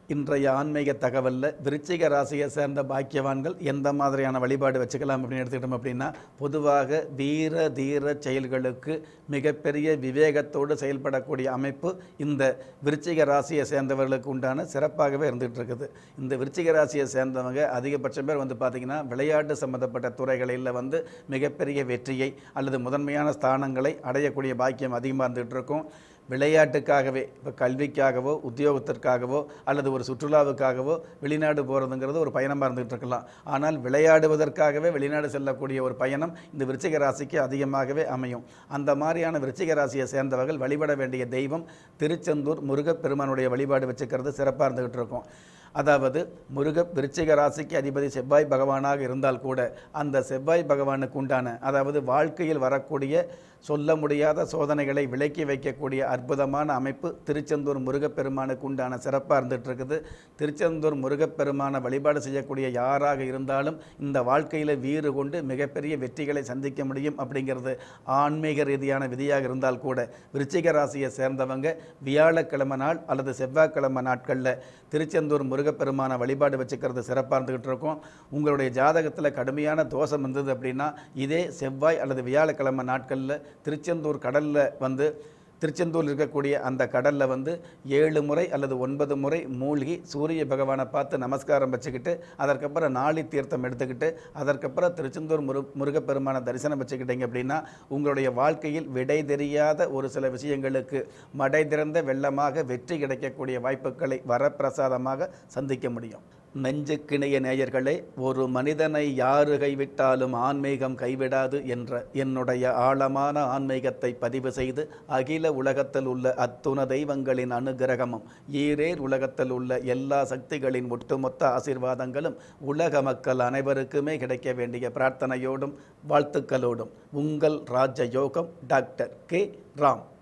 இன்றைய ஆன்மீக தகவலில் விருச்சிக ராசியை சேர்ந்த பாக்கியவான்கள் எந்த மாதிரியான வழிபாடு வச்சுக்கலாம் அப்படின்னு எடுத்துக்கிட்டோம் அப்படின்னா பொதுவாக வீர தீர செயல்களுக்கு மிகப்பெரிய விவேகத்தோடு செயல்படக்கூடிய அமைப்பு இந்த விருச்சிக ராசியை சேர்ந்தவர்களுக்கு உண்டான சிறப்பாகவே இருந்துகிட்டு இருக்குது இந்த விருச்சிக ராசியை சேர்ந்தவங்க அதிகபட்சம் பேர் வந்து பார்த்திங்கன்னா விளையாட்டு சம்மந்தப்பட்ட துறைகளில் வந்து மிகப்பெரிய வெற்றியை அல்லது முதன்மையான ஸ்தானங்களை அடையக்கூடிய பாக்கியம் அதிகமாக இருந்துகிட்டு இருக்கும் விளையாட்டுக்காகவே இப்போ கல்விக்காகவோ உத்தியோகத்திற்காகவோ அல்லது ஒரு சுற்றுலாவுக்காகவோ வெளிநாடு போகிறதுங்கிறது ஒரு பயணமாக இருந்துகிட்டு இருக்கலாம் ஆனால் விளையாடுவதற்காகவே வெளிநாடு செல்லக்கூடிய ஒரு பயணம் இந்த விருச்சிக ராசிக்கு அதிகமாகவே அமையும் அந்த மாதிரியான விருச்சிக ராசியை சேர்ந்தவர்கள் வழிபட வேண்டிய தெய்வம் திருச்செந்தூர் முருகப்பெருமானுடைய வழிபாடு வச்சுக்கிறது சிறப்பாக இருந்துகிட்டு இருக்கும் அதாவது முருக விருச்சிக ராசிக்கு அதிபதி செவ்வாய் பகவானாக இருந்தால் கூட அந்த செவ்வாய் பகவானுக்கு உண்டான அதாவது வாழ்க்கையில் வரக்கூடிய சொல்ல முடியாத சோதனைகளை விலக்கி வைக்கக்கூடிய அற்புதமான அமைப்பு திருச்செந்தூர் முருகப்பெருமானுக்கு உண்டான சிறப்பாக இருந்துட்டு இருக்குது திருச்செந்தூர் முருகப்பெருமானை வழிபாடு செய்யக்கூடிய யாராக இருந்தாலும் இந்த வாழ்க்கையில் வீறு கொண்டு மிகப்பெரிய வெற்றிகளை சந்திக்க முடியும் அப்படிங்கிறது ஆன்மீக ரீதியான விதியாக இருந்தால் கூட விருச்சிக ராசியை சேர்ந்தவங்க வியாழக்கிழமை நாள் அல்லது செவ்வாய்க்கிழமை நாட்களில் திருச்செந்தூர் முருகப்பெருமான வழிபாடு வச்சுக்கிறது சிறப்பாக இருந்துகிட்டு இருக்கும் உங்களுடைய ஜாதகத்தில் கடுமையான தோஷம் இருந்தது அப்படின்னா இதே செவ்வாய் அல்லது வியாழக்கிழமை நாட்களில் திருச்செந்தூர் கடலில் வந்து திருச்செந்தூர் இருக்கக்கூடிய அந்த கடலில் வந்து ஏழு முறை அல்லது ஒன்பது முறை மூழ்கி சூரிய பகவானை பார்த்து நமஸ்காரம் வச்சுக்கிட்டு அதற்கப்புறம் நாளி தீர்த்தம் எடுத்துக்கிட்டு அதற்கப்புறம் திருச்செந்தூர் முரு முருகப்பெருமான தரிசனம் வச்சுக்கிட்டீங்க அப்படின்னா உங்களுடைய வாழ்க்கையில் விடை தெரியாத ஒரு சில விஷயங்களுக்கு மடை திறந்த வெள்ளமாக வெற்றி கிடைக்கக்கூடிய வாய்ப்புகளை வரப்பிரசாதமாக சந்திக்க முடியும் நெஞ்சுக்கிணைய நேயர்களே ஒரு மனிதனை யாரு கைவிட்டாலும் ஆன்மீகம் கைவிடாது என்ற என்னுடைய ஆழமான ஆன்மீகத்தை பதிவு செய்து அகில உலகத்தில் உள்ள அத்துண தெய்வங்களின் அனுகிரகமும் ஈரேர் உலகத்தில் உள்ள எல்லா சக்திகளின் ஒட்டுமொத்த ஆசீர்வாதங்களும் உலக மக்கள் அனைவருக்குமே கிடைக்க வேண்டிய பிரார்த்தனையோடும் வாழ்த்துக்களோடும் உங்கள் ராஜ யோகம் டாக்டர் கே ராம்